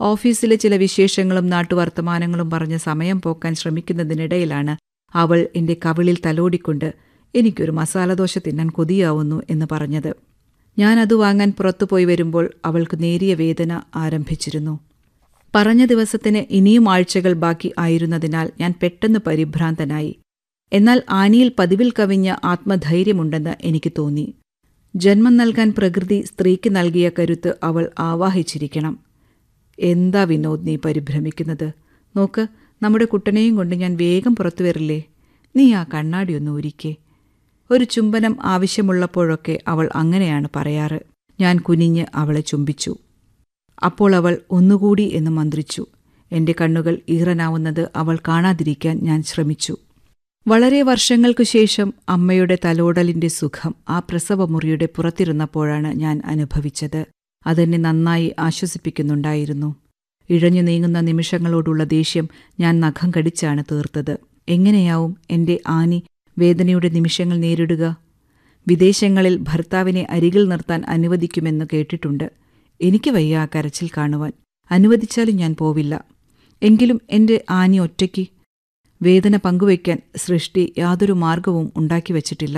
ഓഫീസിലെ ചില വിശേഷങ്ങളും നാട്ടുവർത്തമാനങ്ങളും പറഞ്ഞ് സമയം പോക്കാൻ ശ്രമിക്കുന്നതിനിടയിലാണ് അവൾ എന്റെ കവിളിൽ തലോടിക്കൊണ്ട് എനിക്കൊരു മസാലദോശ തിന്നാൻ കൊതിയാവുന്നു എന്ന് പറഞ്ഞത് ഞാൻ അത് വാങ്ങാൻ പുറത്തുപോയി വരുമ്പോൾ അവൾക്ക് നേരിയ വേദന ആരംഭിച്ചിരുന്നു പറഞ്ഞ ദിവസത്തിന് ഇനിയും ആഴ്ചകൾ ബാക്കി ആയിരുന്നതിനാൽ ഞാൻ പെട്ടെന്ന് പരിഭ്രാന്തനായി എന്നാൽ ആനിയിൽ പതിവിൽ കവിഞ്ഞ ആത്മധൈര്യമുണ്ടെന്ന് എനിക്ക് തോന്നി ജന്മം നൽകാൻ പ്രകൃതി സ്ത്രീക്ക് നൽകിയ കരുത്ത് അവൾ ആവാഹിച്ചിരിക്കണം എന്താ വിനോദ് നീ പരിഭ്രമിക്കുന്നത് നോക്ക് നമ്മുടെ കുട്ടനെയും കൊണ്ട് ഞാൻ വേഗം പുറത്തു വരില്ലേ നീ ആ കണ്ണാടി ഒന്ന് ഊരിക്കേ ഒരു ചുംബനം ആവശ്യമുള്ളപ്പോഴൊക്കെ അവൾ അങ്ങനെയാണ് പറയാറ് ഞാൻ കുനിഞ്ഞ് അവളെ ചുംബിച്ചു അപ്പോൾ അവൾ ഒന്നുകൂടി എന്ന് മന്ത്രിച്ചു എന്റെ കണ്ണുകൾ ഈറനാവുന്നത് അവൾ കാണാതിരിക്കാൻ ഞാൻ ശ്രമിച്ചു വളരെ വർഷങ്ങൾക്കു ശേഷം അമ്മയുടെ തലോടലിന്റെ സുഖം ആ പ്രസവമുറിയുടെ പുറത്തിരുന്നപ്പോഴാണ് ഞാൻ അനുഭവിച്ചത് അതെന്നെ നന്നായി ആശ്വസിപ്പിക്കുന്നുണ്ടായിരുന്നു ഇഴഞ്ഞു നീങ്ങുന്ന നിമിഷങ്ങളോടുള്ള ദേഷ്യം ഞാൻ നഖം കടിച്ചാണ് തീർത്തത് എങ്ങനെയാവും എന്റെ ആനി വേദനയുടെ നിമിഷങ്ങൾ നേരിടുക വിദേശങ്ങളിൽ ഭർത്താവിനെ അരികിൽ നിർത്താൻ അനുവദിക്കുമെന്ന് കേട്ടിട്ടുണ്ട് എനിക്ക് വയ്യ ആ കരച്ചിൽ കാണുവാൻ അനുവദിച്ചാലും ഞാൻ പോവില്ല എങ്കിലും എന്റെ ആനി ഒറ്റയ്ക്ക് വേദന പങ്കുവയ്ക്കാൻ സൃഷ്ടി യാതൊരു മാർഗവും ഉണ്ടാക്കി വച്ചിട്ടില്ല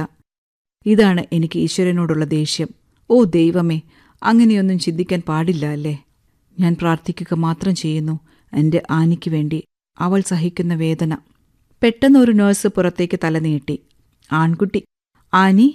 ഇതാണ് എനിക്ക് ഈശ്വരനോടുള്ള ദേഷ്യം ഓ ദൈവമേ അങ്ങനെയൊന്നും ചിന്തിക്കാൻ പാടില്ല അല്ലേ ഞാൻ പ്രാർത്ഥിക്കുക മാത്രം ചെയ്യുന്നു എന്റെ ആനിക്ക് വേണ്ടി അവൾ സഹിക്കുന്ന വേദന പെട്ടെന്ന് ഒരു നേഴ്സ് പുറത്തേക്ക് തലനീട്ടി ആൺകുട്ടി ആനി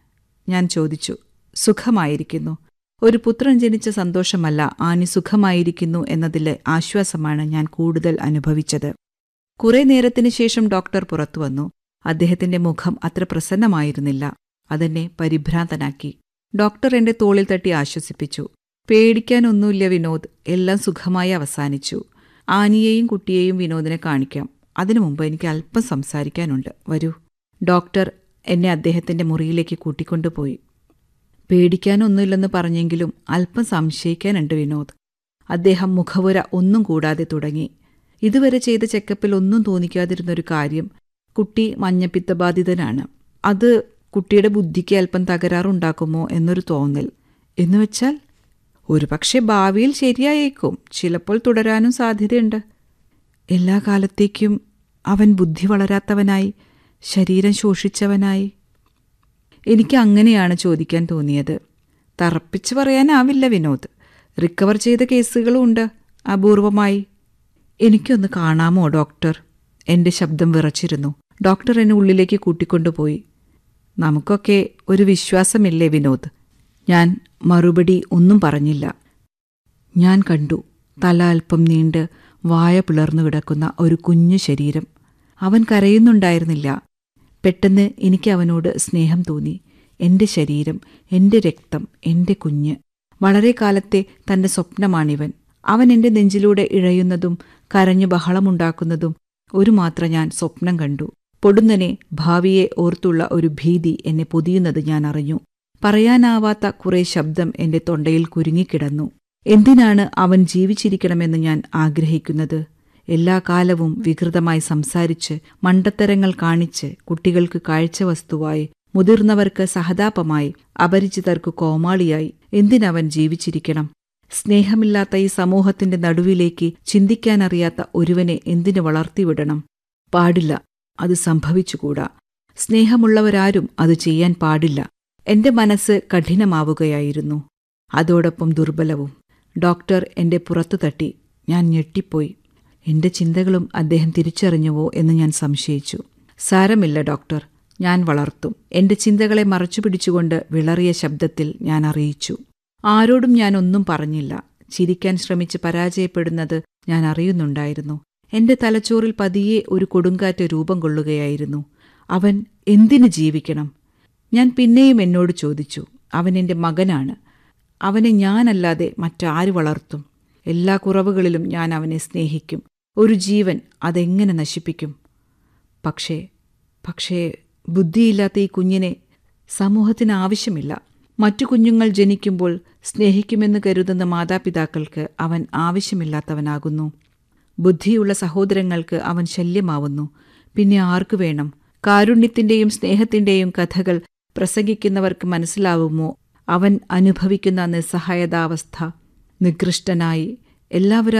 ഞാൻ ചോദിച്ചു സുഖമായിരിക്കുന്നു ഒരു പുത്രൻ ജനിച്ച സന്തോഷമല്ല ആനി സുഖമായിരിക്കുന്നു എന്നതിലെ ആശ്വാസമാണ് ഞാൻ കൂടുതൽ അനുഭവിച്ചത് കുറെ നേരത്തിനു ശേഷം ഡോക്ടർ പുറത്തു വന്നു അദ്ദേഹത്തിന്റെ മുഖം അത്ര പ്രസന്നമായിരുന്നില്ല അതെന്നെ പരിഭ്രാന്തനാക്കി ഡോക്ടർ എന്റെ തോളിൽ തട്ടി ആശ്വസിപ്പിച്ചു പേടിക്കാനൊന്നുമില്ല വിനോദ് എല്ലാം സുഖമായി അവസാനിച്ചു ആനിയെയും കുട്ടിയെയും വിനോദിനെ കാണിക്കാം അതിനു മുമ്പ് എനിക്ക് അല്പം സംസാരിക്കാനുണ്ട് വരൂ ഡോക്ടർ എന്നെ അദ്ദേഹത്തിന്റെ മുറിയിലേക്ക് കൂട്ടിക്കൊണ്ടുപോയി പേടിക്കാനൊന്നുമില്ലെന്ന് പറഞ്ഞെങ്കിലും അല്പം സംശയിക്കാനുണ്ട് വിനോദ് അദ്ദേഹം മുഖവുര ഒന്നും കൂടാതെ തുടങ്ങി ഇതുവരെ ചെയ്ത ചെക്കപ്പിൽ ഒന്നും തോന്നിക്കാതിരുന്നൊരു കാര്യം കുട്ടി മഞ്ഞപ്പിത്തബാധിതനാണ് അത് കുട്ടിയുടെ ബുദ്ധിക്ക് അല്പം തകരാറുണ്ടാക്കുമോ എന്നൊരു തോന്നൽ എന്നുവെച്ചാൽ ഒരുപക്ഷെ ഭാവിയിൽ ശരിയായേക്കും ചിലപ്പോൾ തുടരാനും സാധ്യതയുണ്ട് എല്ലാ കാലത്തേക്കും അവൻ ബുദ്ധി വളരാത്തവനായി ശരീരം ശോഷിച്ചവനായി എനിക്ക് അങ്ങനെയാണ് ചോദിക്കാൻ തോന്നിയത് തറപ്പിച്ച് പറയാനാവില്ല വിനോദ് റിക്കവർ ചെയ്ത കേസുകളും ഉണ്ട് അപൂർവമായി എനിക്കൊന്ന് കാണാമോ ഡോക്ടർ എന്റെ ശബ്ദം വിറച്ചിരുന്നു ഡോക്ടർ എന്നെ ഉള്ളിലേക്ക് കൂട്ടിക്കൊണ്ടുപോയി നമുക്കൊക്കെ ഒരു വിശ്വാസമില്ലേ വിനോദ് ഞാൻ മറുപടി ഒന്നും പറഞ്ഞില്ല ഞാൻ കണ്ടു തല അല്പം നീണ്ട് വായ പിളർന്നു കിടക്കുന്ന ഒരു കുഞ്ഞു ശരീരം അവൻ കരയുന്നുണ്ടായിരുന്നില്ല പെട്ടെന്ന് എനിക്ക് അവനോട് സ്നേഹം തോന്നി എന്റെ ശരീരം എന്റെ രക്തം എന്റെ കുഞ്ഞ് വളരെ കാലത്തെ തന്റെ സ്വപ്നമാണിവൻ അവൻ എന്റെ നെഞ്ചിലൂടെ ഇഴയുന്നതും കരഞ്ഞു ബഹളമുണ്ടാക്കുന്നതും ഒരു മാത്ര ഞാൻ സ്വപ്നം കണ്ടു പൊടുന്നനെ ഭാവിയെ ഓർത്തുള്ള ഒരു ഭീതി എന്നെ പൊതിയുന്നത് ഞാൻ അറിഞ്ഞു പറയാനാവാത്ത കുറെ ശബ്ദം എന്റെ തൊണ്ടയിൽ കുരുങ്ങിക്കിടന്നു എന്തിനാണ് അവൻ ജീവിച്ചിരിക്കണമെന്ന് ഞാൻ ആഗ്രഹിക്കുന്നത് എല്ലാ കാലവും വികൃതമായി സംസാരിച്ച് മണ്ടത്തരങ്ങൾ കാണിച്ച് കുട്ടികൾക്ക് കാഴ്ചവസ്തുവായി മുതിർന്നവർക്ക് സഹതാപമായി അപരിചിതർക്ക് കോമാളിയായി എന്തിനവൻ ജീവിച്ചിരിക്കണം സ്നേഹമില്ലാത്ത ഈ സമൂഹത്തിന്റെ നടുവിലേക്ക് ചിന്തിക്കാനറിയാത്ത ഒരുവനെ എന്തിനു വളർത്തിവിടണം പാടില്ല അത് സംഭവിച്ചുകൂടാ സ്നേഹമുള്ളവരാരും അത് ചെയ്യാൻ പാടില്ല എന്റെ മനസ്സ് കഠിനമാവുകയായിരുന്നു അതോടൊപ്പം ദുർബലവും ഡോക്ടർ എന്റെ പുറത്തു തട്ടി ഞാൻ ഞെട്ടിപ്പോയി എന്റെ ചിന്തകളും അദ്ദേഹം തിരിച്ചറിഞ്ഞുവോ എന്ന് ഞാൻ സംശയിച്ചു സാരമില്ല ഡോക്ടർ ഞാൻ വളർത്തും എന്റെ ചിന്തകളെ മറച്ചുപിടിച്ചുകൊണ്ട് വിളറിയ ശബ്ദത്തിൽ ഞാൻ അറിയിച്ചു ആരോടും ഞാൻ ഒന്നും പറഞ്ഞില്ല ചിരിക്കാൻ ശ്രമിച്ച് പരാജയപ്പെടുന്നത് ഞാൻ അറിയുന്നുണ്ടായിരുന്നു എന്റെ തലച്ചോറിൽ പതിയെ ഒരു കൊടുങ്കാറ്റ് രൂപം കൊള്ളുകയായിരുന്നു അവൻ എന്തിനു ജീവിക്കണം ഞാൻ പിന്നെയും എന്നോട് ചോദിച്ചു അവൻ എന്റെ മകനാണ് അവനെ ഞാനല്ലാതെ മറ്റാര് വളർത്തും എല്ലാ കുറവുകളിലും ഞാൻ അവനെ സ്നേഹിക്കും ഒരു ജീവൻ അതെങ്ങനെ നശിപ്പിക്കും പക്ഷേ പക്ഷേ ബുദ്ധിയില്ലാത്ത ഈ കുഞ്ഞിനെ സമൂഹത്തിന് ആവശ്യമില്ല മറ്റു കുഞ്ഞുങ്ങൾ ജനിക്കുമ്പോൾ സ്നേഹിക്കുമെന്ന് കരുതുന്ന മാതാപിതാക്കൾക്ക് അവൻ ആവശ്യമില്ലാത്തവനാകുന്നു ബുദ്ധിയുള്ള സഹോദരങ്ങൾക്ക് അവൻ ശല്യമാവുന്നു പിന്നെ ആർക്കു വേണം കാരുണ്യത്തിന്റെയും സ്നേഹത്തിന്റെയും കഥകൾ പ്രസംഗിക്കുന്നവർക്ക് മനസ്സിലാവുമോ അവൻ അനുഭവിക്കുന്ന നിസ്സഹായതാവസ്ഥ നികൃഷ്ടനായി എല്ലാവരും